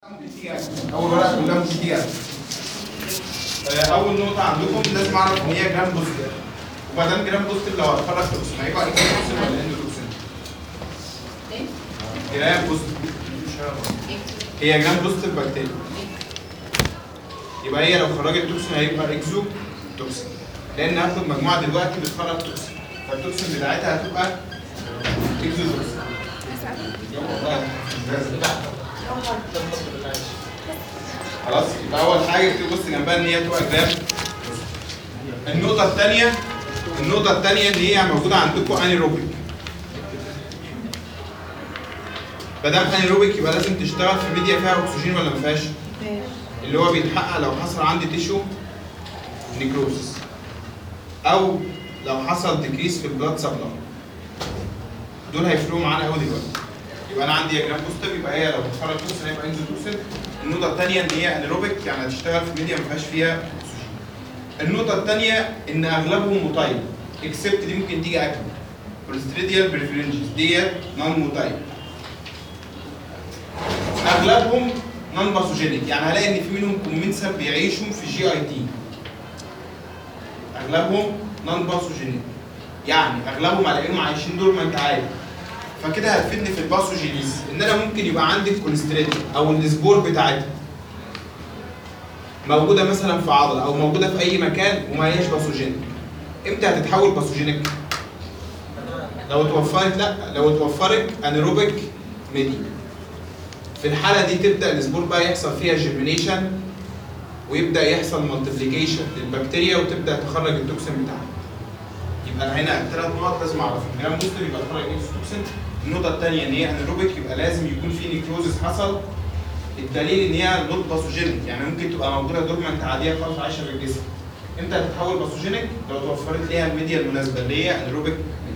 اول ورقه كلها ممكن تيجي آه، اول نقطه عندكم لازم اعرف ان هي جرام بوزيتيف وما دام جرام بوزيتيف لو هتخرج توكسين هيبقى ايه توكسين ولا اندوتوكسين؟ جرام بوزيتيف هي جرام بوزيتيف بكتيريا يبقى هي لو خرجت توكسين هيبقى اكزو توكسين لان هاخد مجموعه دلوقتي بتخرج توكسين فالتوكسين بتاعتها هتبقى اكزو توكسين خلاص يبقى اول حاجه تبص جنبها ان هي تبقى جرام النقطه الثانيه النقطه الثانيه اللي هي موجوده عندكم انيروبيك ما دام انيروبيك يبقى لازم تشتغل في ميديا فيها اكسجين ولا ما فيهاش اللي هو بيتحقق لو حصل عندي تيشو نيكروزس او لو حصل ديكريس في البلاد سبلاي دول هيفرقوا معانا قوي دلوقتي يبقى انا عندي جرام بوزيتيف يبقى هي لو بتخرج توكسين هيبقى انزوتوكسين النقطه الثانيه ان هي انيروبيك يعني هتشتغل في ميديا ما فيهاش فيها اكسجين النقطه الثانيه ان اغلبهم موتايل اكسبت دي ممكن تيجي اكل كوليستريديال بريفرنجز ديت نون موتايل اغلبهم نون باثوجينيك يعني هلاقي ان في منهم كومنسا بيعيشوا في جي اي تي اغلبهم نون باثوجينيك يعني اغلبهم هلاقيهم عايشين دول ما انت عارف فكده هتفيدني في الباثوجينيز ان انا ممكن يبقى عندي الكوليسترول او السبور بتاعتها موجوده مثلا في عضله او موجوده في اي مكان وما هياش باثوجينيك امتى هتتحول باثوجينيك لو اتوفرت لا لو اتوفرت انيروبيك ميدي في الحاله دي تبدا السبور بقى يحصل فيها جيرمينيشن ويبدا يحصل مالتيبليكيشن للبكتيريا وتبدا تخرج التوكسين بتاعها يبقى هنا ثلاث نقط لازم اعرفها جرام بوستر يبقى تخرج اكسوتوكسين النقطه الثانيه ان هي انيروبيك يبقى لازم يكون في نيكروزس حصل الدليل ان هي نوت باثوجينيك يعني ممكن تبقى موجوده دورمنت عاديه خالص عايشه في الجسم امتى هتتحول باثوجينيك لو توفرت ليها الميديا المناسبه اللي هي انيروبيك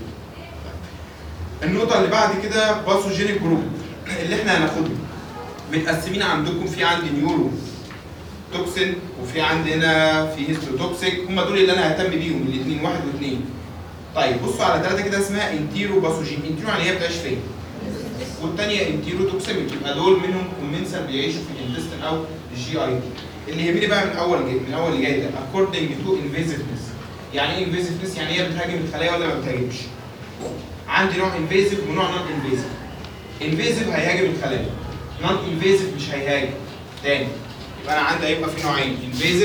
النقطه اللي بعد كده باثوجينيك جروب اللي احنا هناخده متقسمين عندكم في عندي نيورو توكسين وفي عندنا في هيستوتوكسيك هم دول اللي انا ههتم بيهم الاثنين واحد واثنين طيب بصوا على ثلاثه كده اسمها انتيرو باثوجين انتيرو يعني هي بتعيش فين والثانيه انتيرو توكسيميك يبقى دول منهم كومنسال بيعيشوا في الانتستين او الجي اي تي اللي يهمني بقى من اول جاي من اول اللي جاي ده according to invasiveness يعني ايه invasiveness يعني هي بتهاجم الخلايا ولا ما بتهاجمش عندي نوع انفيزيف ونوع نون انفيزيف انفيزيف هيهاجم الخلايا نون انفيزيف مش هيهاجم تاني يبقى انا عندي هيبقى في نوعين انفيزيف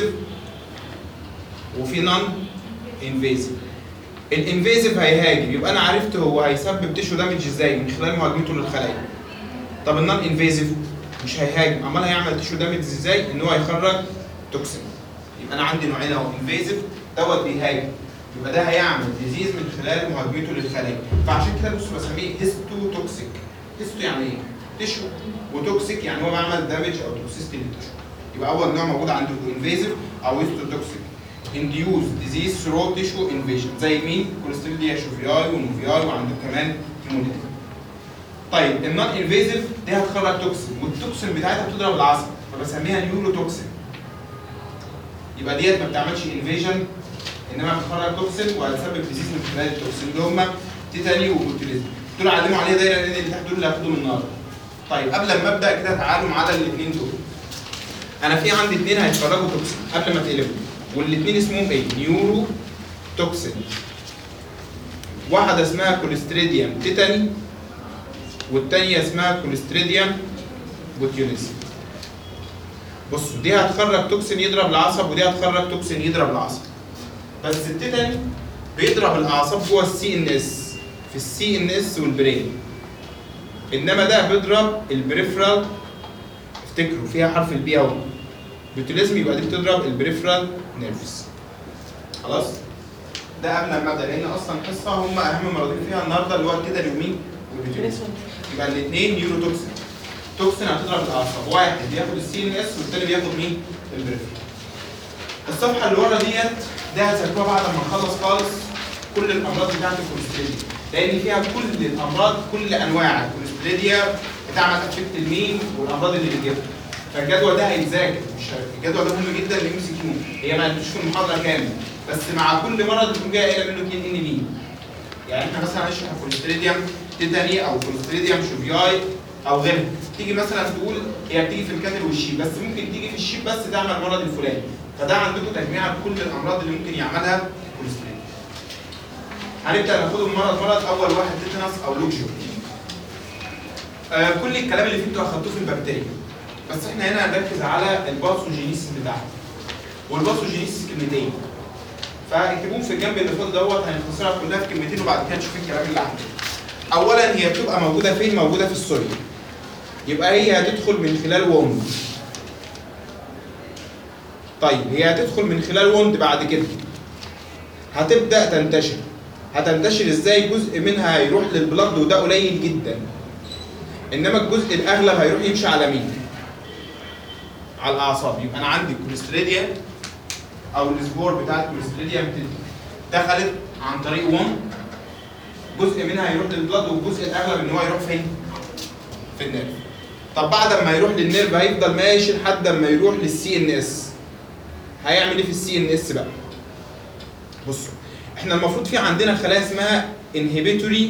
وفي نون انفيزيف الانفيزيف هيهاجم يبقى انا عرفت هو هيسبب تيشو دامج ازاي من خلال مهاجمته للخلايا طب النون انفيزيف مش هيهاجم امال هيعمل تيشو دامج ازاي ان هو هيخرج توكسين يبقى انا عندي نوعين اهو انفيزيف دوت بيهاجم يبقى ده هيعمل ديزيز من خلال مهاجمته للخلايا فعشان كده بصوا بسميه هيستو توكسيك هيستو يعني ايه تيشو وتوكسيك يعني هو بيعمل دامج او توكسيستي للتيشو يبقى اول نوع موجود عندكم انفيزيف او هيستوتوكسيك انديوز ديزيز ثرو تيشو انفيجن زي مين؟ كوليستريديا شوفياي ونوفياي وعندك كمان هيموليتيك طيب النون انفيزيف دي هتخرج توكسين والتوكسين بتاعتها بتضرب العصب فبسميها نيورو توكسين يبقى ديت ما بتعملش انفيجن انما بتخرج توكسين وهتسبب ديزيز من خلال التوكسين اللي هم تيتاني وبوتوليزم دول علموا عليها دايره لان اللي تحت دول اللي هاخدهم النهارده طيب قبل ما ابدا كده تعالوا على الاثنين دول انا في عندي اثنين هيتخرجوا توكسين قبل ما تقلبوا والاثنين اسمهم ايه نيورو توكسين واحده اسمها كوليستريديوم تيتاني والثانيه اسمها كوليستريديوم بوتيوليزم بصوا دي هتخرج توكسين يضرب العصب ودي هتخرج توكسين يضرب العصب بس التيتاني بيضرب الاعصاب جوه السي ان اس في السي ان اس والبرين انما ده بيضرب البريفرال افتكروا فيها حرف البي اهو بوتوليزم يبقى دي بتضرب البريفرال نيرفز خلاص ده قبل ما ابدا لان اصلا حصه هم اهم مرضين فيها النهارده اللي هو كده اليومين والبوتوليزم يبقى الاثنين نيورو توكسين توكسين هتضرب الاعصاب واحد بياخد السي ان اس والتاني بياخد مين البريفرال الصفحه اللي ورا ديت ده هتذاكروها بعد ما نخلص خالص كل الامراض بتاعت الكوليستريديا لان فيها كل الامراض كل انواع الكوليستريديا بتعمل افكت المين والامراض اللي بتجيبها فالجدول ده هيتذاكر مش الجدول ده مهم جدا لام سي كيو هي ما قالتوش في المحاضره كامل بس مع كل مرض بتكون جايه قايله منه 2 ان بي يعني احنا مثلا هنشرح الكوليستريديوم تيتاني او كوليستريديوم شوفياي او غيرها تيجي مثلا تقول هي بتيجي في الكاتل والشيب بس ممكن تيجي في الشيب بس تعمل المرض الفلاني فده عندكم تجميع بكل الامراض اللي ممكن يعملها الكوليسترول هنبدا ناخدهم مرض مرض اول واحد تيتانس او لوكجو آه كل الكلام اللي فيه انتوا اخدتوه في البكتيريا بس احنا هنا هنركز على الباثوجينيسيس بتاعها والباثوجينيسيس كلمتين فاكتبوهم في الجنب اللي فوق دوت هنختصرها كلها في كلمتين وبعد كده نشوف الكلام اللي عندنا اولا هي بتبقى موجوده فين موجوده في السوري يبقى هي هتدخل من خلال ووند طيب هي هتدخل من خلال ووند بعد كده هتبدا تنتشر هتنتشر ازاي جزء منها هيروح للبلد وده قليل جدا انما الجزء الاغلب هيروح يمشي على مين على الاعصاب يبقى انا عندي الكوليستريديا او السبور بتاع الكوليستريديا دخلت عن طريق ووند جزء منها هيروح للبلد والجزء الاغلب ان هو يروح فين في النيرف طب بعد ما يروح للنيرف هيفضل ماشي لحد ما يروح للسي ان اس هيعمل ايه في السي ان اس بقى بصوا احنا المفروض في عندنا خلايا اسمها انهبيتوري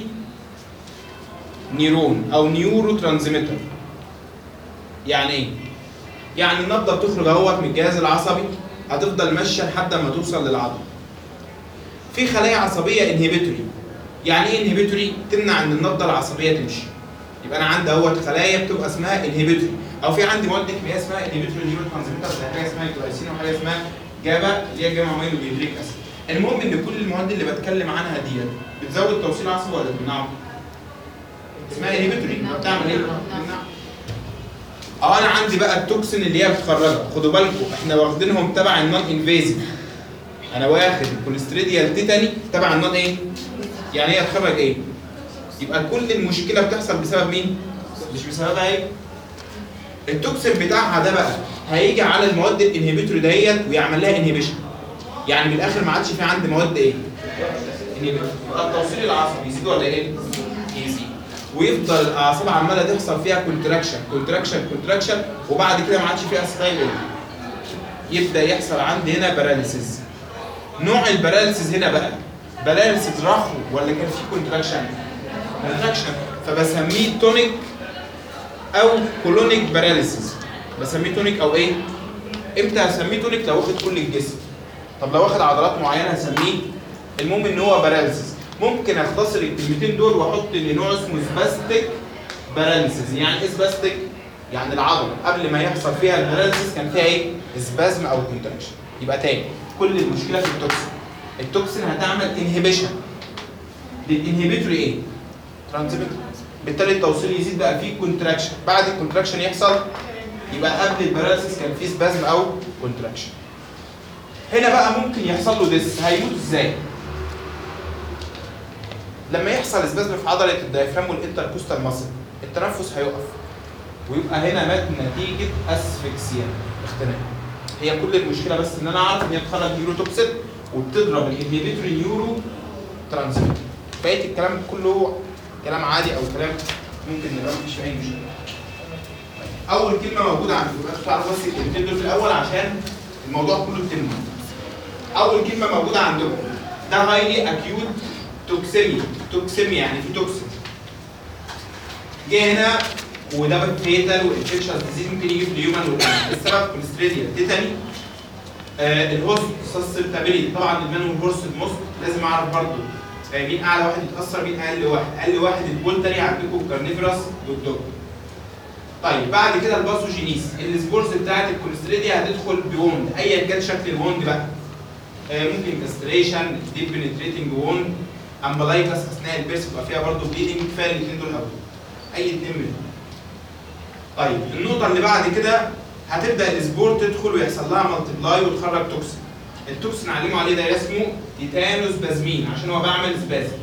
نيرون او نيورو ترانسميتر يعني ايه يعني النبضه بتخرج اهوت من الجهاز العصبي هتفضل ماشيه لحد ما توصل للعضله في خلايا عصبيه انهبيتوري يعني ايه انهبيتوري تمنع ان النبضه العصبيه تمشي يبقى انا عندي اهوت خلايا بتبقى اسمها انهبيتوري او في عندي مواد كيميائيه اسمها انهبيتوري نيورو ترانسميتر زي حاجه اسمها جلايسين وحاجه اسمها جابا اللي هي جاما امينو اسيد المهم ان كل المواد اللي بتكلم عنها ديت بتزود توصيل عصبي ولا بتمنعه؟ اسمها انهبيتوري بتعمل ايه؟ بتمنعه اه انا عندي بقى التوكسين اللي هي بتخرجها خدوا بالكم احنا واخدينهم تبع النون انفيزيف انا واخد الكوليستريديال تيتاني تبع النون ايه؟ يعني هي تخرج ايه؟ يبقى كل المشكله بتحصل بسبب مين؟ مش بسببها ايه؟ التوكسين بتاعها ده بقى هيجي على المواد الانهبيتوري ديت ويعمل لها انهبيشن يعني من الاخر ما عادش في عندي مواد ايه؟ انهبيتوري يبقى التوصيل العصبي يزيد ولا ايه؟ يزيد ويفضل الاعصاب عماله تحصل فيها كونتراكشن كونتراكشن كونتراكشن وبعد كده ما عادش فيها ستايل ايه؟ يبدا يحصل عندي هنا باراليسيس نوع الباراليسيس هنا بقى باراليسيس رخو ولا كان في كونتراكشن؟ كونتراكشن فبسميه تونيك او كولونيك باراليسيس بسميه تونيك او ايه؟ امتى هسميه تونيك لو واخد كل الجسم طب لو واخد عضلات معينه هسميه المهم ان هو باراليسيس ممكن اختصر الكلمتين دول واحط ان نوع اسمه سباستيك باراليسيس يعني ايه سباستيك؟ يعني العضله قبل ما يحصل فيها الباراليسيس كان فيها ايه؟ سبازم او كونتراكشن يبقى تاني كل المشكله في التوكسين التوكسين هتعمل انهبيشن للانهبيتوري ايه؟ ترانزميتر بالتالي التوصيل يزيد بقى فيه كونتراكشن بعد الكونتراكشن يحصل يبقى قبل الباراليسيس كان فيه سبازم او كونتراكشن هنا بقى ممكن يحصل له ديس هيموت ازاي؟ لما يحصل سبازم في عضله الدايفرام والانتركوستال ماسل التنفس هيقف ويبقى هنا مات نتيجه اسفكسيا اختناق هي كل المشكله بس ان انا اعرف ان هي بتخرج نيوروتوكسين وبتضرب الانهبيتوري نيورو ترانسميتر بقيه الكلام كله كلام عادي او كلام ممكن نبقى مفيش فيه اي مشكله اول كلمه موجوده عندكم بس تعرفوا بس الكلمتين دول في الاول عشان الموضوع كله بتم اول كلمه موجوده عندكم ده هايلي اكيوت توكسيميا توكسيميا يعني في توكسين جه هنا وده فيتال وانفكشن ديزيز ممكن يجي في الهيومن والانيمال السبب كوليستريديا تيتاني آه الهوست سسبتابيليتي طبعا المان والهورس الموست لازم اعرف برضه آه مين اعلى واحد يتاثر مين اقل واحد اقل واحد البولتري عندكم الكارنيفراس والدوج طيب بعد كده الباثوجينيس السبورز بتاعت الكوليستريديا هتدخل بوند ايا كان شكل الوند بقى آه ممكن كاستريشن ديب بنتريتنج ووند امبلايكس اثناء البيرس بيبقى فيها برضه بليدنج كفايه الاثنين دول قوي اي اثنين منهم طيب النقطة اللي بعد كده هتبدأ السبور تدخل ويحصل لها مالتبلاي وتخرج توكسين. التوكسين علموا عليه ده اسمه تيتانوس بازمين عشان هو بعمل سبازم.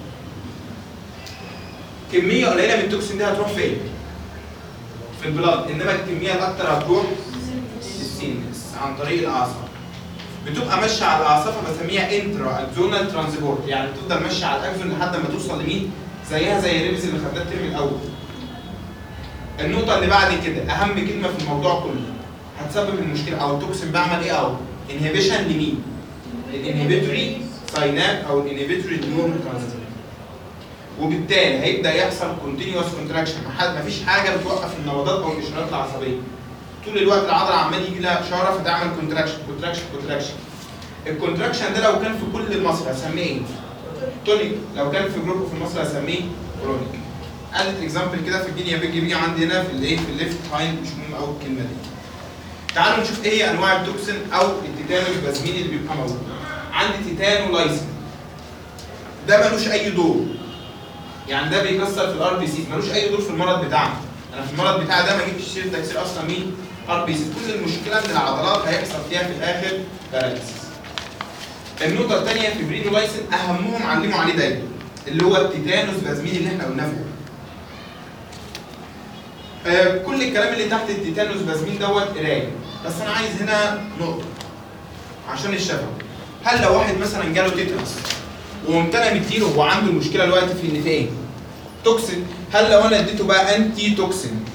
كمية قليلة من التوكسين دي هتروح فين؟ في البلاد انما الكمية الأكتر هتروح للسينس عن طريق الأعصاب. بتبقى ماشية على الأعصاب فبسميها انترا اكزونال ترانسبورت يعني بتفضل ماشية على الأكزون لحد ما توصل لمين؟ زيها زي الريبز اللي خدناها الترم الأول. النقطة اللي بعد كده أهم كلمة في الموضوع كله هتسبب المشكلة أو التوكسين بعمل إيه أو انهبيشن لمين؟ الانهبيتوري سايناب أو الانهبيتوري نيورون ترانسميتر وبالتالي هيبدا يحصل كونتينوس كونتراكشن مفيش حاجه بتوقف النبضات او الاشارات العصبيه طول الوقت العضله عمال يجي لها اشاره فتعمل كونتراكشن كونتراكشن كونتراكشن الكونتراكشن ده لو كان في كل المصل هسميه ايه؟ تونيك لو كان في جروب في المصل هسميه كرونيك ادت اكزامبل كده في الدنيا بيجي بيجي عندي هنا في الايه في الليفت هايند مش مهم قوي الكلمه دي تعالوا نشوف ايه هي انواع التوكسين او التيتانو البازمين اللي بيبقى موجود عندي تيتانو لايسين ده ملوش اي دور يعني ده بيكسر في الار بي سي ملوش اي دور في المرض بتاعنا انا في المرض بتاعي ده ما جبتش سيره تكسير اصلا مين ار بي سي كل المشكله ان العضلات هيحصل فيها في الاخر باراليسيس النقطه الثانيه في برينو لايسين اهمهم علموا عليه دايما اللي هو التيتانوس بازمين اللي احنا قلناه فوق آه كل الكلام اللي تحت التيتانوس بازمين دوت قرايه بس انا عايز هنا نقطه عشان الشفا هل لو واحد مثلا جاله تيتانوس وقمت انا مديله هو عنده المشكله دلوقتي في ان في ايه؟ توكسين هل لو انا اديته بقى انتي توكسين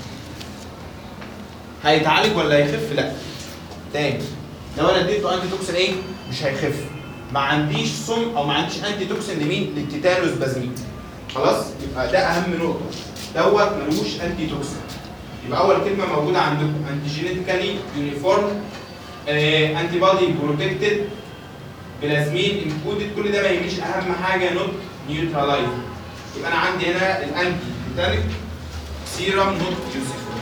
هيتعالج ولا هيخف؟ لا تاني لو انا اديته انتي توكسين ايه؟ مش هيخف ما عنديش سم او ما عنديش انتي توكسين لمين؟ للتيتانوس بازمين خلاص؟ يبقى ده اهم نقطه دوت ملوش انتي توكسين يبقى اول كلمه موجوده عندكم انتي جينيتيكالي يونيفورم انتي بادي بروتكتد بلازمين انكودد كل ده ما يهمنيش اهم حاجه نوت نيوتراليز يبقى انا عندي هنا الانتي تيتانيك سيرم نوت يوسفول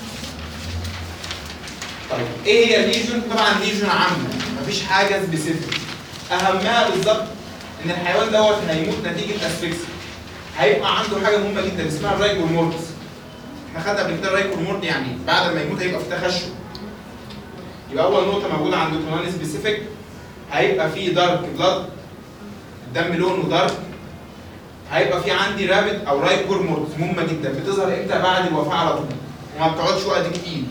طيب ايه هي الليجون؟ طبعا ليجون عامه مفيش حاجه سبيسيفيك اهمها بالظبط ان الحيوان دوت هيموت نتيجه اسفكسيا هيبقى عنده حاجه مهمه جدا اسمها الرايكور مورتس احنا خدنا قبل كده الرايكور مورت يعني بعد ما يموت هيبقى في تخشب يبقى اول نقطه موجوده عندكم نون سبيسيفيك هيبقى فيه دارك بلاد الدم لونه دارك هيبقى في عندي رابط او رايكور مورتس مهمه جدا بتظهر امتى بعد الوفاه على طول وما بتقعدش وقت كتير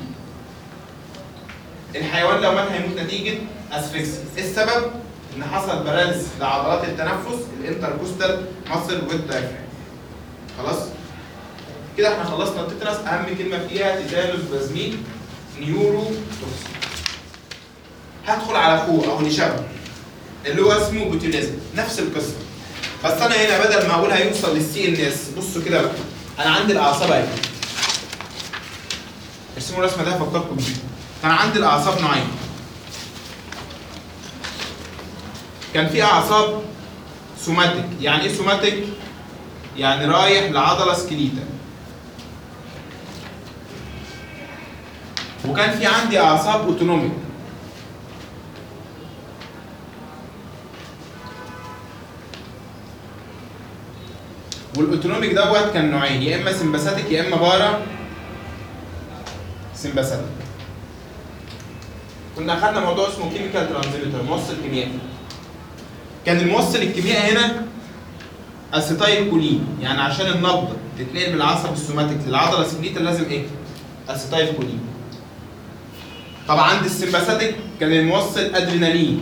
الحيوان لو مات هيموت نتيجه اسفكسيا السبب ان حصل باراليس لعضلات التنفس الانتركوستال ماسل والدايفرام خلاص كده احنا خلصنا التترس اهم كلمه فيها تيتانوس بازمين نيورو توكسين هدخل على اخوه او اللي شبهه اللي هو اسمه بوتيوليزم نفس القصه بس انا هنا بدل ما اقول هيوصل للسي ان اس بصوا كده بقى انا عندي الاعصاب اهي ارسموا الرسمه ده هفكركم بيه كان عندي الاعصاب نوعين كان في اعصاب سوماتيك يعني ايه سوماتيك يعني رايح لعضله سكليتا وكان في عندي اعصاب اوتونوميك والاوتونوميك دوت كان نوعين يا اما سمباثيك يا اما بارا سمباثيك كنا اخدنا موضوع اسمه كيميكال ترانزميتر موصل كيميائي كان الموصل الكيميائي هنا اسيتايل كولين يعني عشان النبضه تتنقل من العصب السوماتيك للعضله السكليتا لازم ايه؟ اسيتايل كولين طبعا عند السمباثيك كان الموصل ادرينالين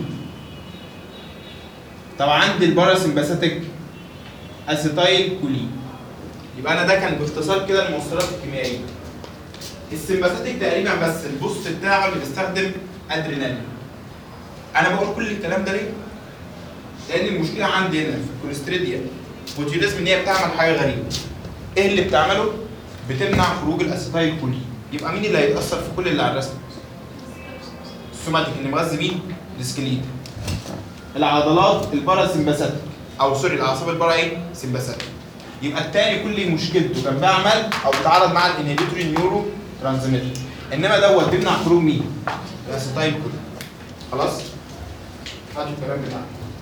طبعا عند الباراسمباثيك اسيتايل كولين يبقى انا ده كان باختصار كده الموصلات الكيميائيه السمباثيك تقريبا بس البوست بتاعه اللي بيستخدم ادرينالين انا بقول كل الكلام ده ليه؟ لان المشكله عندي هنا في الكوليستريديا بوتيوليزم ان هي بتعمل حاجه غريبه ايه اللي بتعمله؟ بتمنع خروج الاسيتايل كولين يبقى مين اللي هيتاثر في كل اللي على الرسم؟ السوماتيك اللي مغذي مين؟ السكليت العضلات الباراسمباثيك او سوري الاعصاب البارا ايه؟ سمباثيك يبقى التاني كل مشكلته كان بيعمل او بيتعارض مع الانهبيتوري نيورو ترانسميتر انما دوت بيمنع خروج مين؟ الاسيتايل كولين خلاص؟ هاتوا الكلام بتاعنا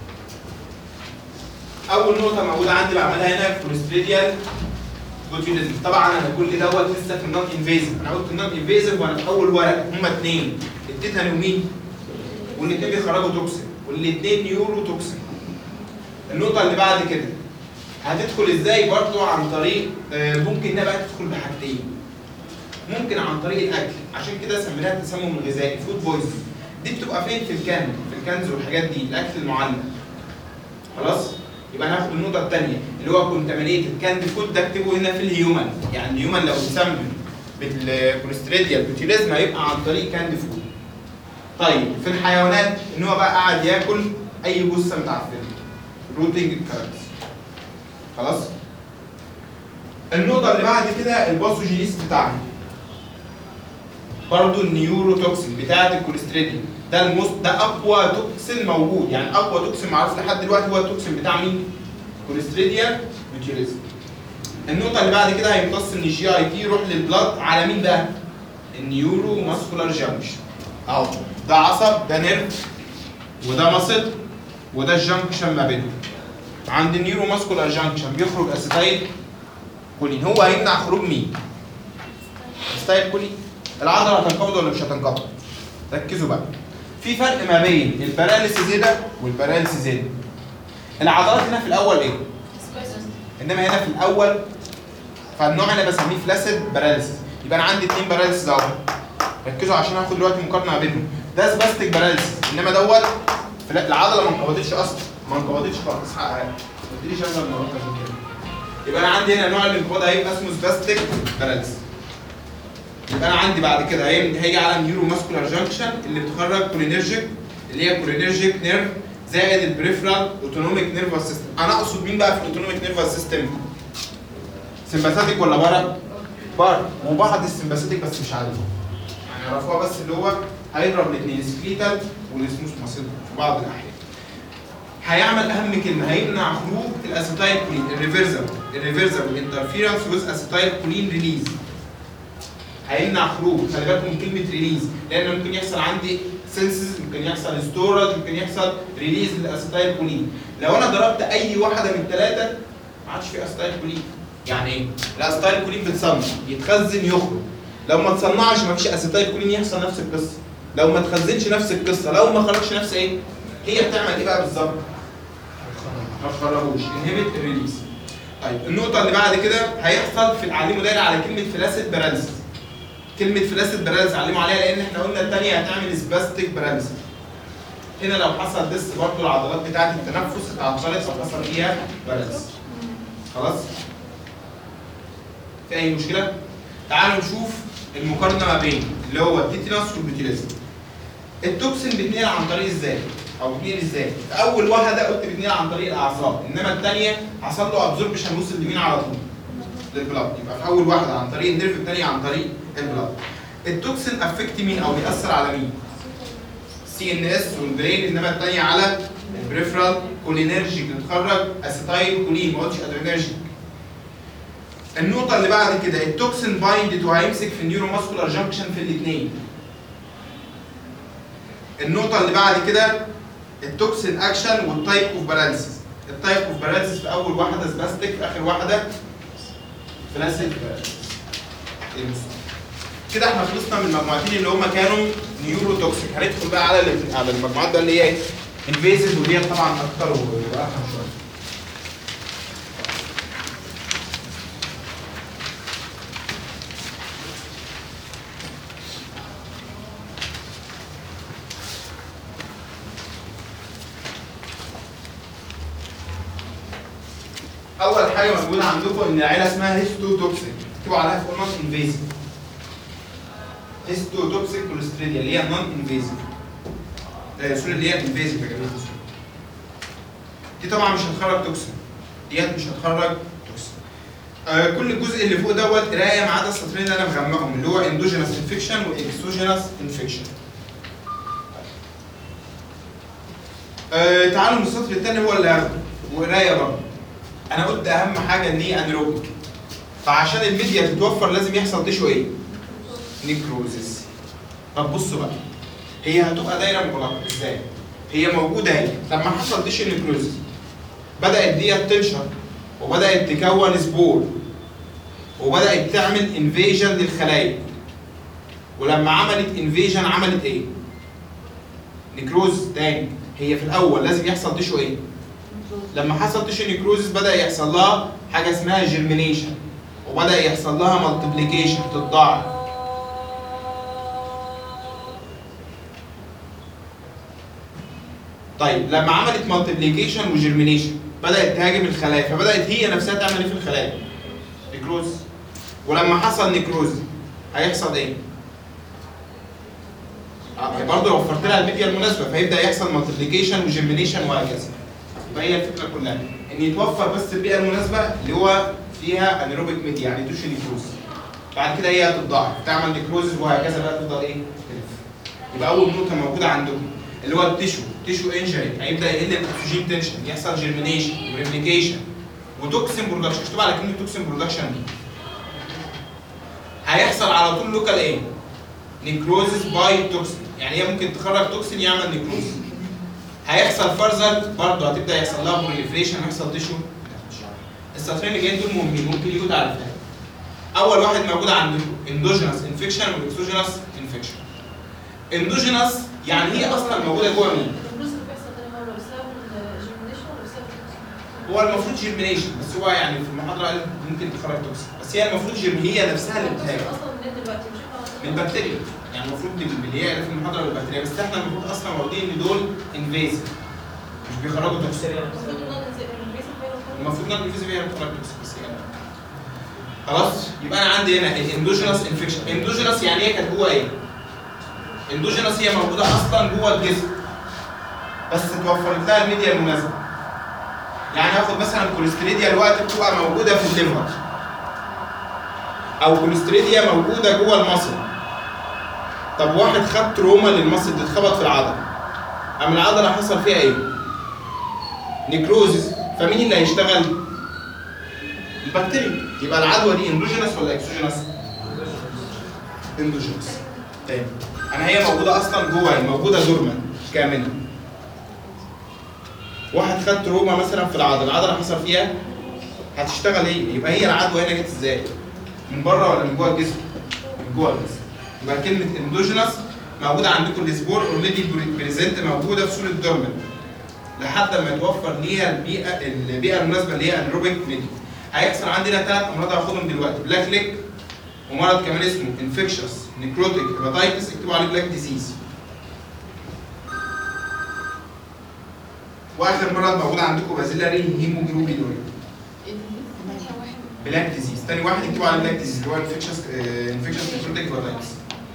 اول نقطه موجوده عندي بعملها هنا كوليستريديال بوتيوليزم طبعا انا كل دوت لسه في النون انفيزيف انا قلت النون انفيزيف وانا في اول ورقه هما اثنين التيتاني ومين؟ والاثنين بيخرجوا توكسين والاثنين نيورو توكسين النقطه اللي بعد كده هتدخل ازاي برضو عن طريق آه، ممكن انها بقى تدخل بحاجتين ممكن عن طريق الاكل عشان كده سميناها التسمم الغذائي فود بويزن دي بتبقى فين في الكان في الكنز والحاجات دي الاكل المعلب خلاص يبقى هناخد النقطه الثانيه اللي هو كونتامينيتد كاند فود ده اكتبه هنا في الهيومن يعني الهيومن لو اتسمم بالكوليستريديال بوتيليزم هيبقى عن طريق كاند فود طيب في الحيوانات ان هو بقى قاعد ياكل اي جثه متعفنه روتنج كارز خلاص النقطة اللي بعد كده الباثوجينيس بتاعنا برضه النيوروتوكسين بتاعة الكوليستريديوم ده المس ده اقوى توكسين موجود يعني اقوى توكسين معروف لحد دلوقتي هو التوكسين بتاع مين؟ كوليستريديا بيوتيريزم النقطة اللي بعد كده هيمتص من الجي اي تي يروح للبلاد على مين بقى؟ النيورو ماسكولار جانكشن اهو ده عصب ده نيرف وده مصل وده الجانكشن ما بينهم عند النيورو ماسكولار جانكشن بيخرج اسيتايل كولين هو هيمنع خروج مين؟ اسيتايل كولين العضله هتنقبض ولا مش هتنقبض؟ ركزوا بقى في فرق ما بين الباراليسيس ده والباراليسيس ده العضلات هنا في الاول ايه؟ انما هنا في الاول فالنوع اللي بسميه فلاسيد باراليسيس يبقى انا عندي اثنين باراليسيس اهو ركزوا عشان هاخد دلوقتي مقارنه ما بينهم ده سباستيك باراليسيس انما دوت فلا- العضله ما انقبضتش اصلا ما انقبضتش خالص حقها ما تديليش انا المرات عشان كده يبقى انا عندي هنا نوع الانقباض هيبقى اسمه سباستيك باراليسيس يبقى انا عندي بعد كده هيم- هيجي على النيورو ماسكولار جانكشن اللي بتخرج كولينرجيك اللي هي كولينرجيك نيرف زائد البريفرال اوتونوميك نيرفس سيستم انا اقصد مين بقى في الاوتونوميك نيرفس سيستم سمباثيك ولا بره بره وبعض السمباثيك بس مش عارفه يعني يعرفوها بس اللي هو هيضرب الاثنين سكليتال والسموث ماسل في بعض الاحيان هيعمل اهم كلمه هيمنع خروج الاسيتايل كولين الريفرسبل الريفرسبل انترفيرنس ويز اسيتايل كولين ريليز هيمنع خروج خلي بالكم من كلمه ريليز لان ممكن يحصل عندي سنسز ممكن يحصل ستورج ممكن يحصل ريليز للاسيتايل كولين لو انا ضربت اي واحده من الثلاثه ما عادش في اسيتايل كولين يعني ايه الاسيتايل كولين بتصنع يتخزن يخرج لو ما تصنعش ما فيش اسيتايل كولين يحصل نفس القصه لو ما تخزنش نفس القصه لو ما خرجش نفس ايه هي بتعمل ايه بقى بالظبط ما تخرجوش انهبت الريليز طيب النقطه اللي بعد كده هيحصل في علموا دايره على كلمه فلاسيد باراليسيس كلمه فلاسيد باراليسيس علموا عليها لان احنا قلنا الثانيه هتعمل سباستيك باراليسيس هنا لو حصل ديست برضه العضلات بتاعه التنفس اتعطلت او حصل فيها باراليسيس خلاص في اي مشكله تعالوا نشوف المقارنه ما بين اللي هو التيتانوس والبوتيليزم التوكسين بيتنقل عن طريق ازاي او بيتنقل ازاي في اول واحده قلت بيتنقل عن طريق الاعصاب انما الثانيه حصل له ابزوربشن وصل لمين على طول للبلاد يبقى في اول واحده عن طريق النيرف الثانيه عن طريق البلاد التوكسين افكت مين او بيأثر على مين سي ان اس والبرين انما الثانيه على البريفرال كولينرجيك بتخرج اسيتايل كولين ما قلتش ادرينرجيك النقطة اللي بعد كده التوكسين بايند تو هيمسك في النيورو ماسكولار جانكشن في الاثنين. النقطة اللي بعد كده التوكسين اكشن والتايب اوف باراليسيس. التايب اوف باراليسيس في أول واحدة سباستيك في آخر واحدة فلاسيك باراليسيس. كده احنا خلصنا من المجموعتين اللي هم كانوا نيورو توكسيك هندخل بقى على ال- على المجموعات بقى اللي هي انفيزيف ودي طبعا اكتر وارحم شويه. اول حاجه موجوده عندكم ان العيله اسمها هيستو توكسيك اكتبوا عليها فوق نون انفيزيف هيستو توكسيك كوليستريديا اللي هي نون انفيزيف سوري اللي هي انفيزيف يا جماعه دي طبعا مش هتخرج توكسين ديت مش هتخرج توكسين آه كل الجزء اللي فوق دوت قرايه ما عدا السطرين اللي انا مغمقهم اللي هو اندوجينس انفكشن واكسوجينس انفكشن آه تعالوا من السطر الثاني هو اللي هاخده وقرايه برضه انا قلت اهم حاجه ان هي انيروبيك فعشان الميديا تتوفر لازم يحصل تشو ايه؟ نيكروزيس طب بصوا بقى هي هتبقى دايره مغلقه ازاي؟ هي موجوده اهي لما حصل تيشو نيكروزيس بدات ديت تنشر وبدات تكون سبور وبدات تعمل انفيجن للخلايا ولما عملت انفيجن عملت ايه؟ نيكروز تاني هي في الاول لازم يحصل تيشو ايه؟ لما حصل تيشو نيكروزيس بدا يحصل لها حاجه اسمها جيرمينيشن وبدا يحصل لها مالتيبليكيشن تتضاعف طيب لما عملت مالتيبليكيشن وجيرمينيشن بدات تهاجم الخلايا فبدات هي نفسها تعمل ايه في الخلايا نيكروز ولما حصل نيكروز هيحصل ايه آه، برضه لو وفرت لها الميديا المناسبه فيبدا يحصل مالتيبليكيشن وجيرمينيشن وهكذا يبقى هي الفكره كلها ان يتوفر بس البيئه المناسبه اللي هو فيها انيروبيك ميديا يعني توش نيكروز بعد كده هي هتتضاعف تعمل نيكروزز وهكذا بقى تفضل ايه تلف يبقى اول نقطه موجوده عندكم اللي هو التيشو تيشو انجري هيبدا يقل الاكسجين تنشن يحصل جيرمينيشن وريبليكيشن وتوكسين برودكشن اكتب على كلمه توكسين برودكشن دي هيحصل على طول لوكال ايه نيكروزس باي توكسين يعني هي ممكن تخرج توكسين يعمل نيكروز هيحصل فرزل برضه هتبدا يحصل لها بروليفريشن ويحصل تيشو السطرين اللي جايين دول مهمين ممكن يجوا تعرفها اول واحد موجود عندكم اندوجينس انفكشن واكسوجينس انفكشن اندوجينس يعني هي اصلا موجوده جوه مين؟ الفلوس اللي بيحصل ده هو بسبب الجيرمينيشن ولا بسبب التوكسين؟ هو المفروض جيرمينيشن بس هو يعني في المحاضره قال ممكن تخرج توكسين بس هي المفروض جيرم هي نفسها اللي بتهاجم اصلا منين دلوقتي مش من البكتيريا يعني المفروض دي اللي هي في المحاضره بالبكتيريا بس احنا المفروض اصلا واخدين ان دول انفيزيف مش بيخرجوا توكسين المفروض ان انا انزل الانفيسيف هي اللي المفروض ان الانفيزيف هي اللي بتخرج توكسين بس يعني خلاص يبقى انا عندي هنا الاندوجينس انفكشن اندوجينس يعني هي كانت جوه ايه؟ اندوجينس هي موجوده اصلا جوه الجسم بس اتوفرت لها الميديا المناسبه يعني هاخد مثلا كوليستريديا الوقت بتبقى موجوده في الليفر او كوليستريديا موجوده جوه المصل طب واحد خد تروما للمصل دي اتخبط في العضله قام العضله حصل فيها ايه؟ نيكروزيس فمين اللي هيشتغل؟ البكتيريا يبقى العدوى دي اندوجينس ولا اكسوجينس؟ اندوجينس تاني انا هي موجوده اصلا جوه موجوده دورمان كامله واحد خد تروما مثلا في العضله العضله حصل فيها هتشتغل ايه يبقى هي العدوى هنا جت ازاي من بره ولا من جوه الجسم من جوه الجسم يبقى كلمه اندوجينس موجوده عندكم السبور اوريدي بريزنت موجوده في صوره دورمان لحد ما يتوفر ليها البيئه البيئه المناسبه اللي هي انروبيك ميديا هيحصل عندنا ثلاث امراض هاخدهم دلوقتي بلاك ليك ومرض كمان اسمه انفكشس نيكروتيك هيباتايتس اكتبوا عليه بلاك ديزيز واخر مرض موجود عندكم بازيلاري هيموجلوبينوريا بلاك ديزيز تاني واحد اكتبوا عليه بلاك ديزيز اللي هو انفكشس انفكشس نيكروتيك هيباتايتس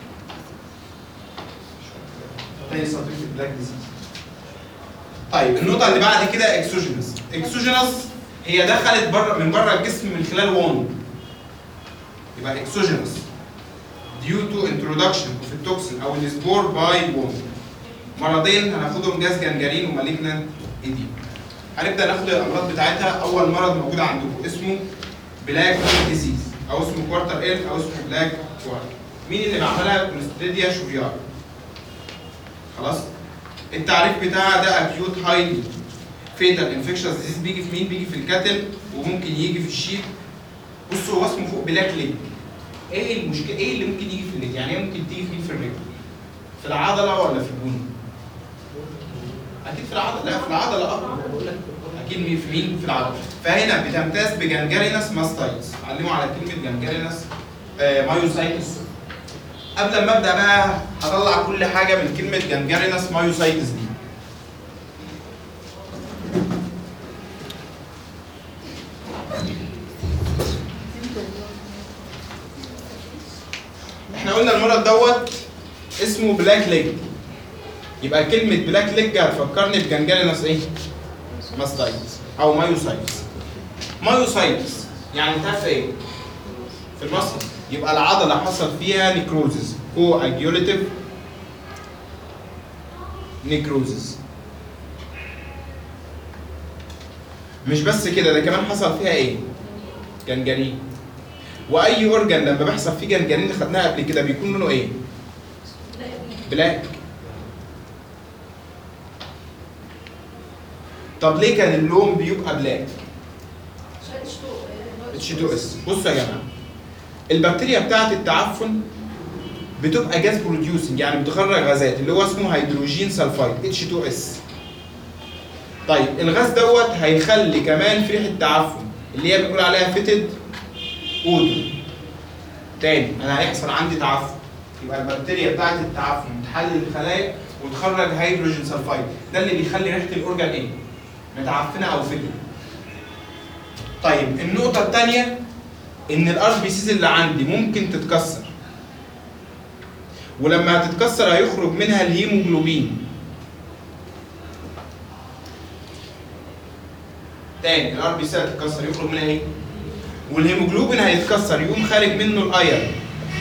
تاني سطر بلاك ديزيز طيب النقطة اللي بعد كده اكسوجينس اكسوجينس هي دخلت بره من بره الجسم من خلال وون يبقى اكسوجينس due to introduction of التوكسين او السبور باي وون مرضين هناخدهم جاز جنجرين ومالجنان ايديم هنبدا ناخد الامراض بتاعتها اول مرض موجود عندكم اسمه بلاك ديزيز او اسمه كوارتر ال او اسمه بلاك كوارتر مين اللي بعملها كوليستريديا شوفيار خلاص التعريف بتاعها ده اكيوت هايلي فيتال انفكشنز ديزيز بيجي في مين بيجي في الكاتل وممكن يجي في الشيب بصوا هو اسمه فوق بلاك ليج ايه المشكله ايه اللي ممكن يجي في الليج يعني ايه ممكن تيجي في مين في الرجل في العضله ولا في البون اكيد في العضله لا في العضله اه اكيد مين في مين في العضله فهنا بتمتاز بجنجرينس ماستايتس علموا على كلمه جنجرينس آه مايوسايتس قبل ما ابدا بقى هطلع كل حاجه من كلمه جنجرينس مايوسايتس دي احنا قلنا المرض دوت اسمه بلاك ليج يبقى كلمة بلاك ليج هتفكرني بجنجرينس ايه؟ ماستايتس او مايوسايتس مايوسايتس يعني تعرف ايه؟ في المصل يبقى العضلة حصل فيها نيكروزز كو اجيوليتيف نيكروزز مش بس كده ده كمان حصل فيها ايه؟ جنجرين واي اورجان لما بيحصل فيه جنجرين اللي خدناها قبل كده بيكون لونه ايه؟ بلاك طب ليه كان اللون بيبقى بلاك؟ اتش 2 اس بصوا يا جماعه البكتيريا بتاعه التعفن بتبقى جاز بروديوسنج يعني بتخرج غازات اللي هو اسمه هيدروجين سلفايد اتش 2 اس طيب الغاز دوت هيخلي كمان في ريحه تعفن اللي هي بنقول عليها فيتد اودو تاني انا هيحصل عندي تعفن يبقى البكتيريا بتاعه التعفن تحلل الخلايا وتخرج هيدروجين سلفايد ده اللي بيخلي ريحه الاورجان ايه؟ متعفنه او فيتد طيب النقطه الثانيه ان الار بي سيز اللي عندي ممكن تتكسر ولما هتتكسر هيخرج منها الهيموجلوبين تاني الار بي سي هتتكسر يخرج منها ايه؟ والهيموجلوبين هيتكسر يقوم خارج منه الايرن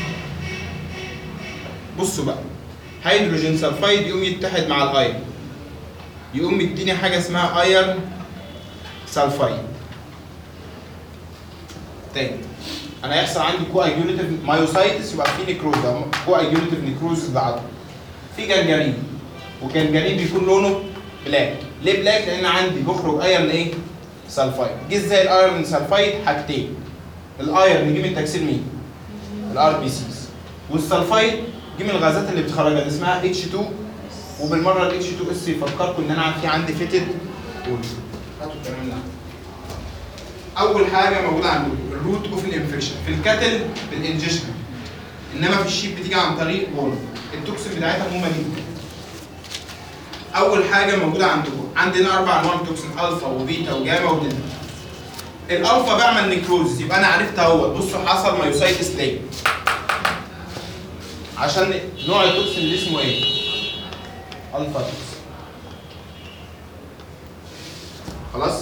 بصوا بقى هيدروجين سلفايد يقوم يتحد مع الايرن يقوم مديني حاجه اسمها ايرن سلفايد تاني انا هيحصل عندي كو ايجونيتيف مايوسايتس يبقى في نيكروز ده كو ايجونيتيف نيكروز بعض في جنجرين والجنجرين بيكون لونه بلاك ليه بلاك لان عندي بخرج ايرن ايه سلفايد جه ازاي الايرن سلفايد حاجتين الايرن يجي من تكسير مين الار بي سيز والسلفايد جه من الغازات اللي بتخرجها اللي اسمها اتش 2 وبالمره الاتش 2 اس يفكركم ان انا في عندي فيتد وول هاتوا الكلام ده اول حاجه موجوده عندكم الروت اوف الانفكشن في الكاتل بالانجكشن انما في الشيب بتيجي عن طريق بول التوكسين بتاعتها مهمه جدا اول حاجه موجوده عندكم عندنا اربع انواع من التوكسين الفا وبيتا وجاما ودلتا الالفا بعمل نيكروز يبقى انا عرفت اهوت بصوا حصل مايوسايتس ليه عشان نوع التوكسين اللي اسمه ايه الفا توكسين خلاص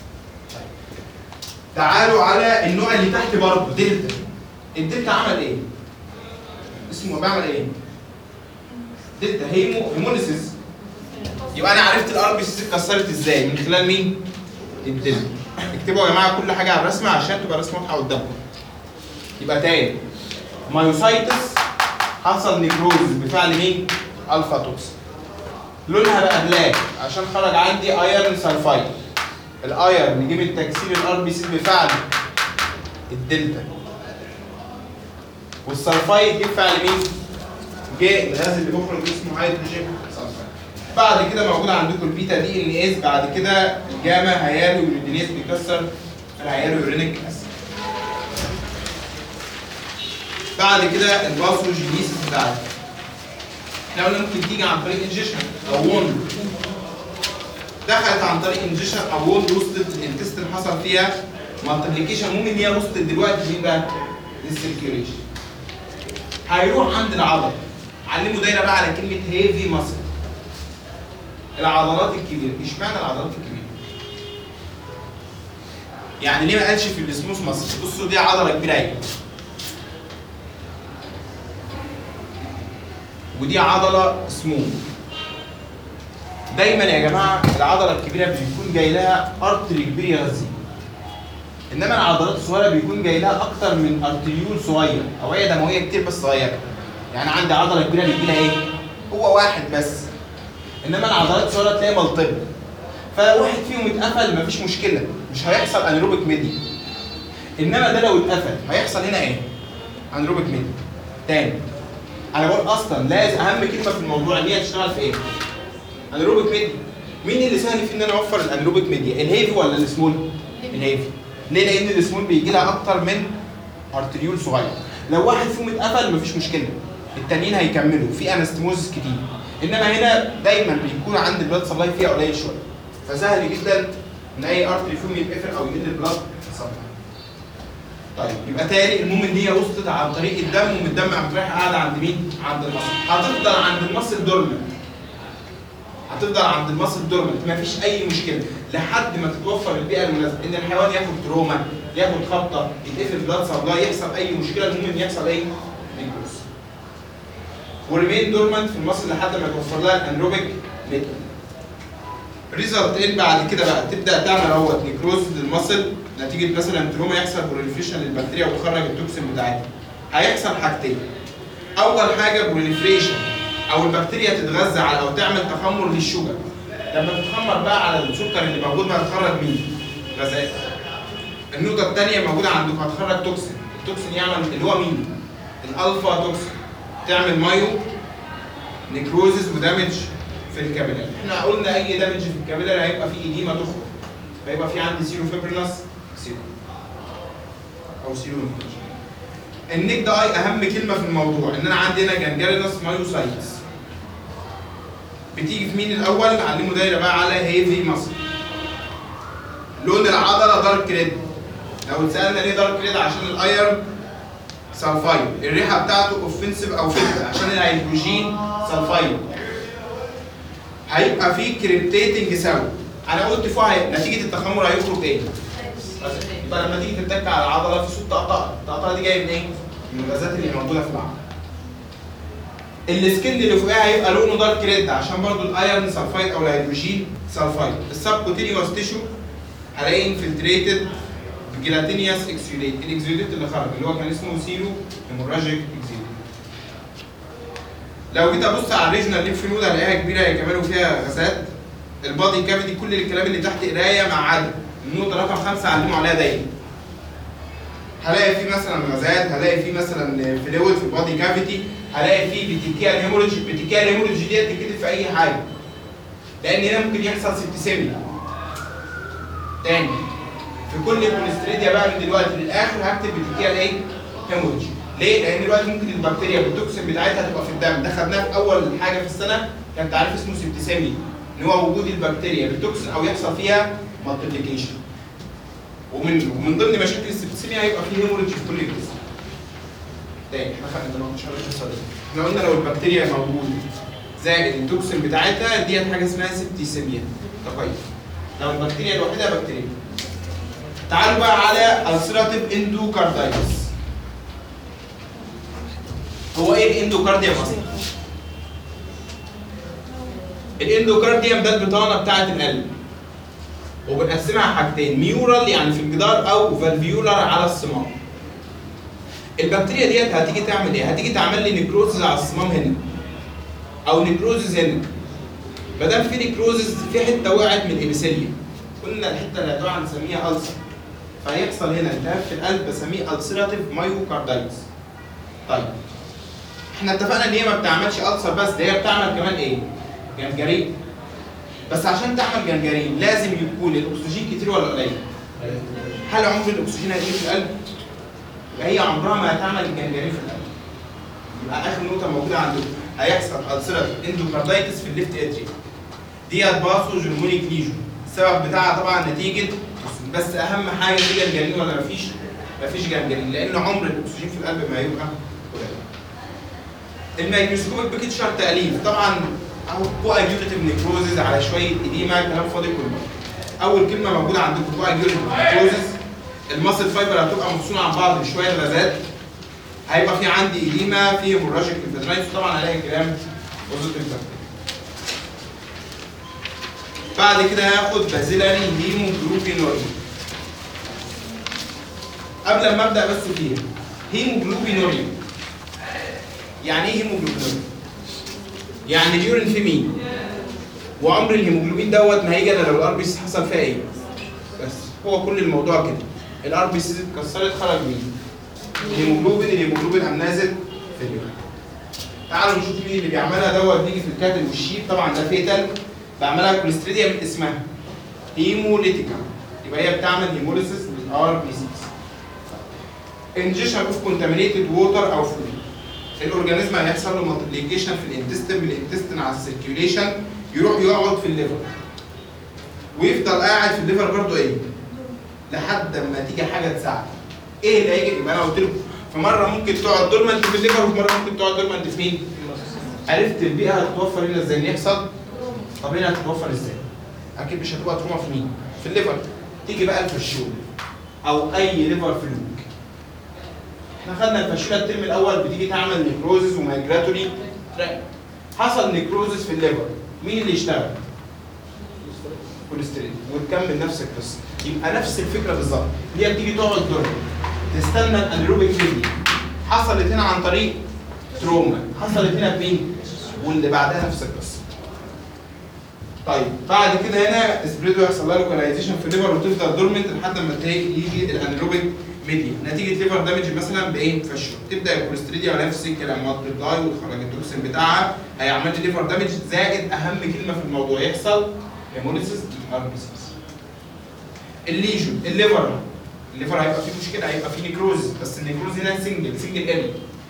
تعالوا على النوع اللي تحت برضه دلتا الدلتا عمل ايه اسمه بعمل ايه دلتا هيمو هيموليسيس يبقى انا عرفت الار بي سي اتكسرت ازاي من خلال مين الدلتا اكتبوا يا جماعه كل حاجه على الرسمه عشان تبقى الرسمه واضحه قدامكم يبقى تاني مايوسايتس حصل نيكروز بفعل مين الفا توكسين لونها بقى بلاك عشان خرج عندي ايرن سلفايد الايرن نجيب التكسير الار بي سي بفعل الدلتا والسلفايد جه بفعل مين؟ جه الغاز اللي بيخرج اسمه هيدروجين سلفايد بعد كده موجود عندكم البيتا دي ان اس بعد كده الجاما هيالو يوريدينيز بيكسر الهيالو يورينيك اسيد بعد كده الباثوجينيسيس بتاعتها احنا قلنا ممكن تيجي عن طريق انجيشن او وند دخلت عن طريق انجيشن او وند وصلت الانتستين حصل فيها مالتيبليكيشن ممكن ان هي وصلت دلوقتي مين بقى؟ للسيركيوليشن هيروح عند العضله علموا دايره بقى على كلمه هيفي ماسل العضلات الكبيره اشمعنى العضلات الكبيره؟ يعني ليه ما قالش في السموث ماسل بصوا دي عضله كبيره اهي ودي عضله سموث دايما يا جماعه العضله الكبيره بيكون جاي لها ارتري كبير يغذيه انما العضلات الصغيره بيكون جاي لها اكتر من ارتريول صغير اوعيه دمويه كتير بس صغيره يعني عندي عضله كبيره بيجي لها ايه هو واحد بس انما العضلات الصغيره تلاقي ملطبه فلو واحد فيهم اتقفل مفيش مشكله مش هيحصل انيروبيك ميديا انما ده لو اتقفل هيحصل هنا ايه انيروبيك ميديا تاني انا بقول اصلا لازم اهم كلمه في الموضوع ان هي تشتغل في ايه انيروبيك ميديا مين اللي سهل في ان انا اوفر الانيروبيك ميديا الهيفي ولا السمول الهيفي ليه لان السمول بيجي لها اكتر من ارتريول صغير لو واحد فيهم اتقفل مفيش مشكله التانيين هيكملوا في انستموزس كتير انما هنا دايما بيكون عند البلاد سبلاي فيها قليل شويه فسهل جدا ان اي ارتري فيهم يتقفل او يقل البلاد سبلاي طيب يبقى تاني المهم ان هي وصلت عن طريق الدم ومن الدم قامت رايحه قاعده عند مين؟ عند المصل هتفضل عند المصل دورمنت هتفضل عند المصل دورمنت مفيش اي مشكله لحد ما تتوفر البيئه المناسبه ان الحيوان ياخد تروما ياخد خبطه يتقفل بلاد سبلاي يحصل اي مشكله المهم ان يحصل ايه؟ نيكروس وريمين دورمنت في المصل لحد ما يتوفر لها الانروبيك ميديا ريزلت ان بعد كده بقى تبدا تعمل اهوت نيكروز للمصل نتيجه مثلا تروما يحصل بروليفريشن للبكتيريا وتخرج التوكسين بتاعتها هيحصل حاجتين اول حاجه بروليفريشن او البكتيريا تتغذى على او تعمل تخمر للشوجر لما تتخمر بقى على السكر اللي موجود بقى هتخرج مين؟ غازات النقطه الثانيه موجوده عندك هتخرج توكسين التوكسين يعمل اللي هو مين؟ الالفا توكسين تعمل مايو نيكروزز ودامج في الكابيلاري احنا قلنا اي دامج في الكابيلاري هيبقى فيه ايديما تخرج هيبقى في عندي سيرو فيبرينس سيرو او سيرو انفكشن النيك ده اي اهم كلمه في الموضوع ان انا عندي هنا جنجرينس مايوسايتس بتيجي في مين الاول علموا دايره بقى على هيفي ماسل لون العضله دارك ريد لو اتسالنا ليه دارك ريد عشان الايرن سلفايد الريحه بتاعته اوفنسيف او فيتا عشان الهيدروجين سلفايد هيبقى فيه كريبتيتنج سوا انا قلت فوق هي- نتيجه التخمر هيخرج ايه يبقى لما تيجي تتك على العضله في صوت طقطقه الطقطقه دي جايه من ايه؟ من الغازات اللي موجوده في العضله السكن اللي فوقها هيبقى لونه دارك ريد عشان برضو الايرون سلفايد او الهيدروجين سلفايد السبكوتينيوس تيشو هلاقي انفلتريتد بجيلاتينيوس اكسيوليت الاكسيوليت اللي خرج اللي هو كان اسمه سيرو هيموراجيك اكسيوليت لو جيت ابص على الريجنال ليف نود هلاقيها كبيره هي كمان وفيها غازات البادي كافيتي كل الكلام اللي تحت قرايه ما عدا النقطه رقم خمسه علموا عليها دايما هلاقي فيه مثلا غازات هلاقي فيه مثلا فلويد في البادي كافيتي هلاقي فيه بتيكيال هيموريدج بتيكيال هيموريدج دي تتكتب في اي حاجه لان هنا ممكن يحصل سبتسيميا تاني في كل كونستريديا بقى من دلوقتي للاخر هكتب بتيكيال ايه هيموريدج ليه؟ لان دلوقتي ممكن البكتيريا بالتوكسين بتاعتها تبقى في الدم ده خدناه في اول حاجه في السنه كان تعريف اسمه سبتسيميا ان هو وجود البكتيريا بالتوكسين او يحصل فيها مالتيبليكيشن ومن ومن ضمن مشاكل السبتسيميا هيبقى فيه هيموريدج في كل الجسم تاني احنا خدنا مش عارف القصه دي احنا قلنا لو البكتيريا موجوده زائد التوكسين بتاعتها ديت حاجه اسمها سبتيسيميا ده كويس لو البكتيريا لوحدها بكتيريا تعالوا بقى على ulcerative endocarditis هو ايه الاندوكارديوم اصلا؟ الاندوكارديوم ده البطانه بتاعه القلب وبنقسمها حاجتين ميورال يعني في الجدار او فالفيولار على الصمام البكتيريا ديت هتيجي تعمل ايه؟ هتيجي تعمل لي نيكروزز على الصمام هنا او نيكروزز هنا ما دام في نيكروزز في حته وقعت من الابيثيليوم قلنا الحته اللي هتقع نسميها ألسر فهيحصل هنا التهاب في القلب بسميه ألسراتيف مايوكاردايتس طيب احنا اتفقنا ان هي ما بتعملش ألسر بس ده هي بتعمل كمان ايه؟ جنجرين بس عشان تعمل جنجرين لازم يكون الاكسجين كتير ولا قليل؟ هل عمر الاكسجين هيجي في القلب؟ يبقى هي عمرها ما هتعمل جنجرين في القلب يبقى اخر نقطه موجوده عندكم هيحصل ألسرة اندوكاردايتس في الليفت اتريوم ديت باسو جرمونيك ليجون السبب بتاعها طبعا نتيجه بس اهم حاجه في جنجرين ولا مفيش؟ مفيش جنجرين لان عمر الاكسجين في القلب ما هيبقى قليل الميكروسكوبيك بيكتشر تأليف طبعا اهو كواجيوليتيف نيكروزز على شويه اديما كلام فاضي كله اول كلمه موجوده عندكم كواجيوليتيف نيكروزز الماسل فايبر هتبقى مفصوله عن بعض بشويه غازات هيبقى في عندي اديما في هيموراجيك انفلترايتس طبعا هلاقي كلام بوزيتيف بعد كده هاخد بازيلاري هيموجلوبينوريا قبل ما ابدا بس فيها هيموجلوبينوريا يعني ايه هيموجلوبين؟ يعني اليورين في مين؟ وعمر الهيموجلوبين دوت ما هيجي الا لو الار بي سي حصل فيها ايه؟ بس هو كل الموضوع كده الار بي سي اتكسرت خرج مين؟ الهيموجلوبين الهيموجلوبين قام نازل في اليورين تعالوا نشوف مين اللي بيعملها دوت بيجي في الكاتل والشيت طبعا ده فيتال بعملها كوليستريديا من اسمها هيموليتيكا يبقى هي بتعمل هيموليسيس للار بي سي انجيشن اوف كونتامينيتد ووتر او فلويد الاورجانيزم هيحصل له مالتيبليكيشن في الانتستين من الانتستين على السيركيوليشن يروح يقعد في الليفر ويفضل قاعد في الليفر برضه ايه؟ لحد ما تيجي حاجه تساعده ايه اللي هيجي يبقى انا قلت لكم في مره ممكن تقعد دورمنت في الليفر وفي مره ممكن تقعد دورمنت في مين؟ عرفت البيئه هتتوفر هنا ازاي؟ إن يحصل طب هنا هتتوفر ازاي؟ اكيد مش هتبقى تروما في مين؟ في الليفر تيجي بقى الفشول او اي ليفر فلوك احنا خدنا الفشوله الترم الاول بتيجي تعمل نيكروزز ومايجراتوري تراك حصل نيكروزز في الليفر مين اللي يشتغل؟ كوليسترول وتكمل نفس القصه يبقى نفس الفكره بالظبط هي بتيجي تقعد دور تستنى الانيروبيك ميديا حصلت هنا عن طريق تروما حصلت هنا بمين؟ واللي بعدها نفس القصه طيب بعد كده هنا سبريدو يحصل لها لوكاليزيشن في الليفر وتفضل دورمنت لحد ما يجي الانيروبيك ميديا نتيجه ليفر دامج مثلا بايه؟ فشل تبدا الكوليستريديا على نفس الكلام مالتبلاي وتخرج التوكسين بتاعها هيعمل لي ليفر دامج زائد اهم كلمه في الموضوع يحصل هيموليسيس ار بي سيس الليجون الليفر الليفر هيبقى فيه مشكله هيبقى فيه نيكروز بس النيكروز هنا سنجل سنجل اري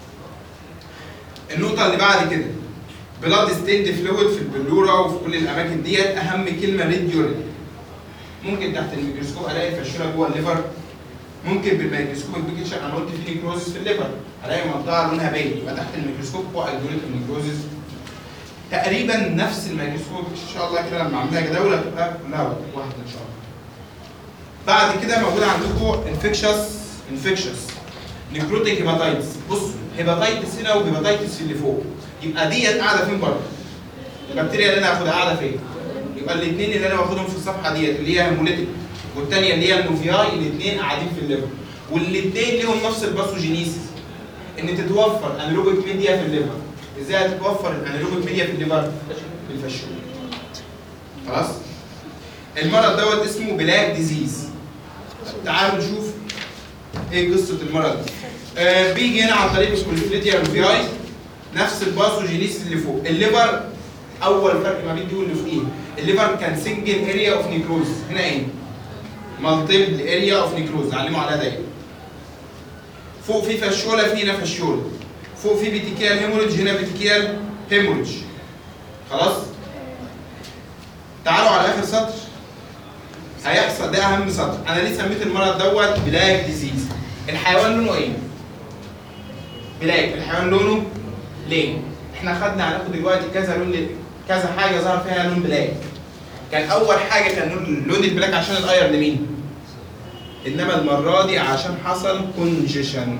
النقطه اللي بعد كده بلاد ستيند فلويد في البلوره وفي كل الاماكن ديت اهم كلمه ريد يورين ممكن تحت الميكروسكوب الاقي الفشوله جوه الليفر ممكن بالميكروسكوب البيكتشر انا قلت في نيكروزس في الليفر هلاقي منطقه لونها باين يبقى تحت الميكروسكوب هو الجوليت النيكروزس تقريبا نفس الميكروسكوب ان شاء الله كده لما اعملها جداول هتبقى كلها واحده ان شاء الله بعد كده موجود عندكم انفكشس انفكشس نيكروتيك هيباتايتس بصوا هيباتايتس هنا وهيباتايتس في اللي فوق يبقى ديت قاعده فين بره البكتيريا اللي انا هاخدها قاعده فين يبقى الاثنين اللي انا باخدهم في الصفحه ديت اللي هي هيموليتيك والثانيه اللي هي النوفياي الاثنين قاعدين في الليفر والاثنين ليهم نفس الباثوجينيسيس ان تتوفر انالوجيك ميديا في الليفر ازاي هتتوفر الانالوجيك ميديا في الليفر بالفشول خلاص المرض دوت اسمه بلاك ديزيز تعالوا نشوف ايه قصه المرض ده آه بيجي هنا عن طريق الكوليفليتيا روفياي نفس الباثوجينيسيس اللي فوق الليفر اول فرق ما بين دي واللي فوقيه الليفر كان سنجل اريا اوف نيكروز هنا ايه مالتيبل اريا اوف نيكروز علموا عليها دايما فوق في فشوله في هنا فشوله فوق في بيتيكيال هيموريدج هنا بيتيكيال هيموريدج خلاص تعالوا على اخر سطر هيحصل ده اهم سطر انا ليه سميت المرض دوت بلاك ديزيز الحيوان لونه ايه بلاك الحيوان لونه ليه احنا خدنا هناخد دلوقتي كذا لون كذا حاجه ظهر فيها لون بلاك كان اول حاجه كان لون لون البلاك عشان اتغير لمين انما المره دي عشان حصل كونجيشن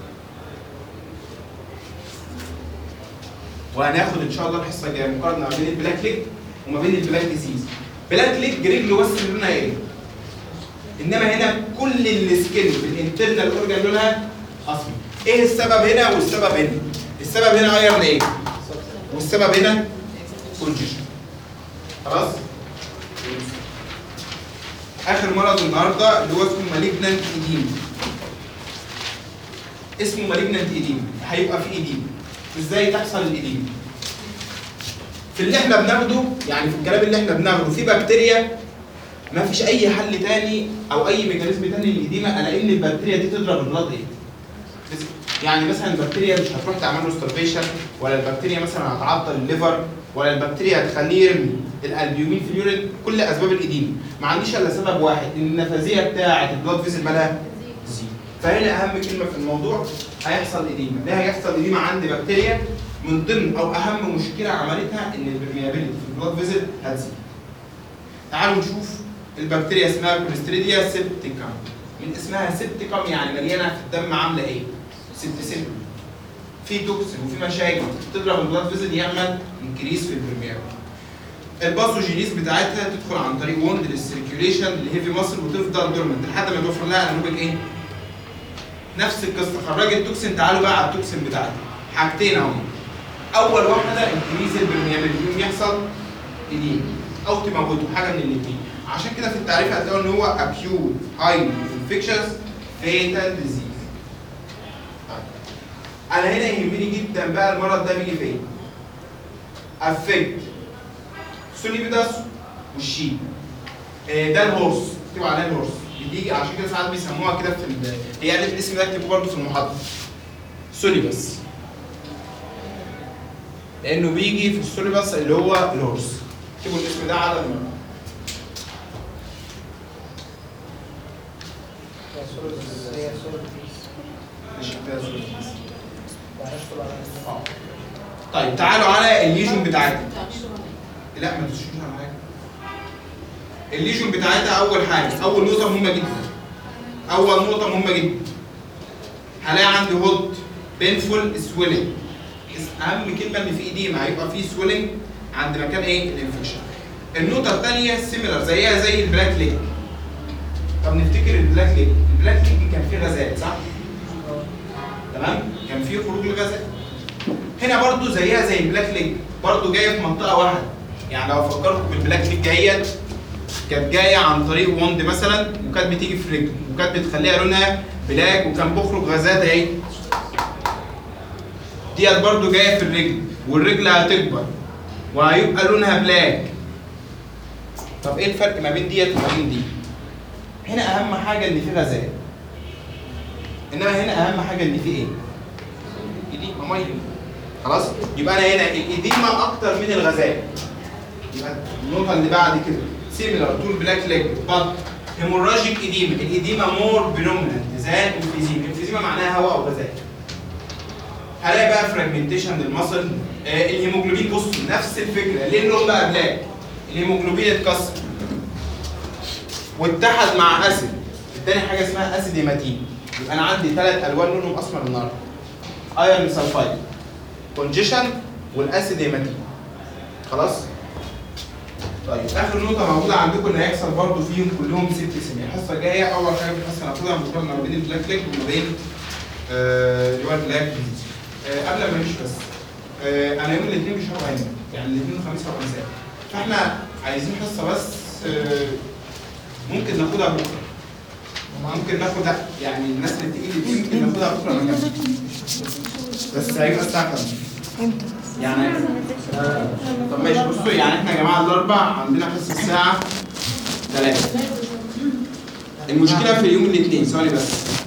وهناخد ان شاء الله الحصه الجايه مقارنه ما بين البلاك ليج وما بين البلاك ديزيز بلاك ليج رجله بس اللي لونها ايه انما هنا كل السكن في الانترنال اورجان لونها اصفر ايه السبب هنا والسبب هنا السبب هنا غير لايه والسبب هنا كونجيشن خلاص اخر مرض النهارده اللي هو اسمه مالجنانت ايديم اسمه مالجنانت ايديم هيبقى في ايديم ازاي تحصل الايديم في اللي احنا بناخده يعني في الكلام اللي احنا بناخده في بكتيريا ما فيش اي حل تاني او اي ميكانيزم تاني للايديما الا ان البكتيريا دي تضرب البلاد ايه بس يعني مثلا البكتيريا مش هتروح تعمل له ستارفيشن ولا البكتيريا مثلا هتعطل الليفر ولا البكتيريا هتخليه يرمي الالبيومين في اليورين كل اسباب الايديما ما عنديش الا سبب واحد ان النفاذيه بتاعه البلاد فيزل مالها تزيد فهنا اهم كلمه في الموضوع هيحصل ايديما ليه هيحصل ايديما عند بكتيريا من ضمن او اهم مشكله عملتها ان البرميابيلتي في البلاد فيزل هتزيد تعالوا نشوف البكتيريا اسمها كوليستريديا سيبتيكم من اسمها سيبتيكم يعني مليانه في الدم عامله ايه؟ سيبتيسيم في توكسين وفي مشاكل تضرب البلاد فيزل يعمل انكريس في البرميابيلتي الباثوجينيز بتاعتها تدخل عن طريق وند للسيركيوليشن الهيفي ماسل وتفضل دورمنت لحد ما توصل لها انابيك ايه؟ نفس القصه خرجت توكسين تعالوا بقى على التوكسين بتاعتها حاجتين اهو اول واحده انكريز البرميابيلتي يقوم يحصل ايديم او تموته حاجه من الاثنين عشان كده في التعريف هتلاقوا ان هو اكيوت هاي انفكشنز فيتال ديزيز انا هنا يهمني جدا بقى المرض ده بيجي فين افكت سوليبيداس والشيب آه، ده الهورس اكتبوا عليها الهورس بتيجي عشان كده ساعات بيسموها كده في ال... هي قالت الاسم ده اكتبه برضه في المحاضره سوليبس لانه بيجي في السوليبس اللي هو الهورس اكتبوا الاسم ده على المرة. مش كده سوليبس. آه. طيب تعالوا على الليجون بتاعتها لا ما تشوفوش على حاجه الليجون بتاعتها اول حاجه اول نقطه مهمه جدا اول نقطه مهمه جدا هلاقي عندي هوت بينفول سويلنج اهم كلمه ان في ايديما هيبقى في سويلنج عند مكان ايه الانفكشن النقطه الثانيه سيميلر زيها زي البلاك ليج طب نفتكر البلاك ليج البلاك ليج كان فيه غازات صح تمام كان فيه خروج الغازات هنا برضو زيها زي البلاك ليج برضو جايه في منطقه واحده يعني لو فكرتوا بالبلاك ليج ديت كانت جايه عن طريق وند مثلا وكانت بتيجي في رجل وكانت بتخليها لونها بلاك وكان بيخرج غازات اهي ديت برضو جايه في الرجل والرجل هتكبر وهيبقى لونها بلاك طب ايه الفرق ما بين ديت وما بين دي؟ هنا اهم حاجه ان في غازات انما هنا اهم حاجه ان في ايه؟ ايديما ميه خلاص؟ يبقى انا هنا الايديما اكتر من الغازات يبقى النقطه اللي بعد كده سيميلار تو البلاك ليج بط هيموراجيك ايديما الايديما مور بريمننت ذان انفيزيما انفيزيما معناها هواء او غازات هلاقي بقى فراجمنتيشن للمصل آه الهيموجلوبين بصوا نفس الفكره ليه اللون بقى بلاك الهيموجلوبين اتكسر واتحد مع اسيد اداني حاجه اسمها اسيد هيماتين يبقى انا عندي ثلاث الوان لونهم اسمر النهارده ايرون سلفايد كونجيشن والاسيد هيماتين خلاص طيب اخر نقطه موجوده عندكم اللي هيحصل برضو فيهم كلهم ست سنين الحصه الجايه اول حاجه في الحصه هناخدها مقارنه ما بين البلاك ليج وما بين آه، اللي هو البلاك ديزيز آه، قبل ما نمشي بس آه، انا يوم الاثنين مش هبقى هنا يعني الاثنين والخميس هبقى مساء فاحنا عايزين حصه بس آه، ممكن ناخدها بكره ممكن ناخد يعني الناس اللي تيجي دي ممكن ناخدها بكره مكان بس هيبقى الساعه 5 امتى؟ يعني آه، طب ماشي بصوا يعني احنا يا جماعه الاربع عندنا حصه الساعه 3 المشكله في يوم الاثنين ثواني بس